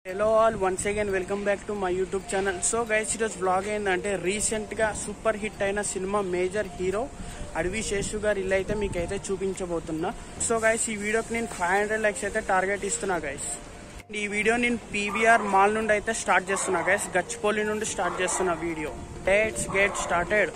hello all once again welcome back to my YouTube channel so guys ఈరోజు blog ఏంటంటే recent గా super hit అయిన సినిమా major hero Adivi Seshu గారు ఇల్లు అయితే మీకు అయితే చూపించబోతున్నా సో గైస్ ఈ వీడియోకి నేను ఫైవ్ హండ్రెడ్ లైక్స్ అయితే టార్గెట్ ఇస్తున్నా గైస్ ఈ వీడియో నేను పీవీఆర్ మాల్ నుండి అయితే స్టార్ట్ చేస్తున్నా గైస్ గచ్చిపోలి నుండి స్టార్ట్ చేస్తున్నా video let's get started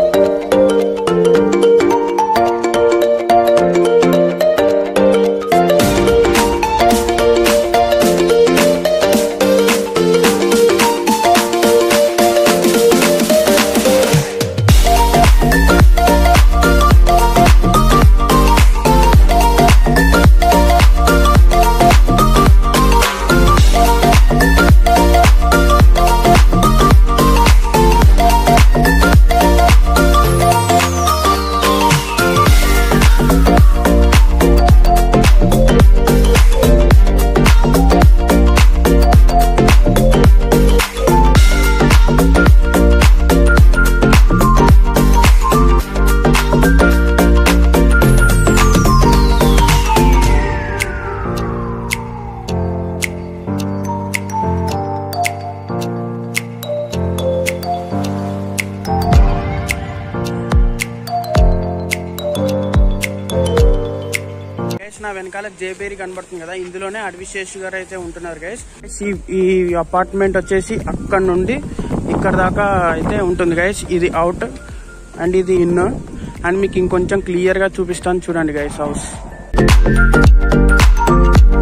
guys నా వెనకాల జేబేరి కనబడుతుంది కదా ఇందులోనే అడవి శేషు గారు అయితే ఉంటున్నారు గైస్ ఈ అపార్ట్మెంట్ వచ్చేసి అక్కడ నుండి ఇక్కడ దాకా అయితే ఉంటుంది గైస్ ఇది అవుట్ అండ్ ఇది ఇన్ అండ్ మీకు ఇంకొంచెం క్లియర్ గా చూపిస్తాను చూడండి గైస్ హౌస్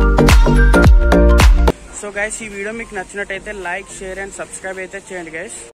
సో గైస్ ఈ వీడియో మీకు నచ్చినట్టయితే లైక్ షేర్ అండ్ సబ్స్క్రైబ్ అయితే చేయండి గైస్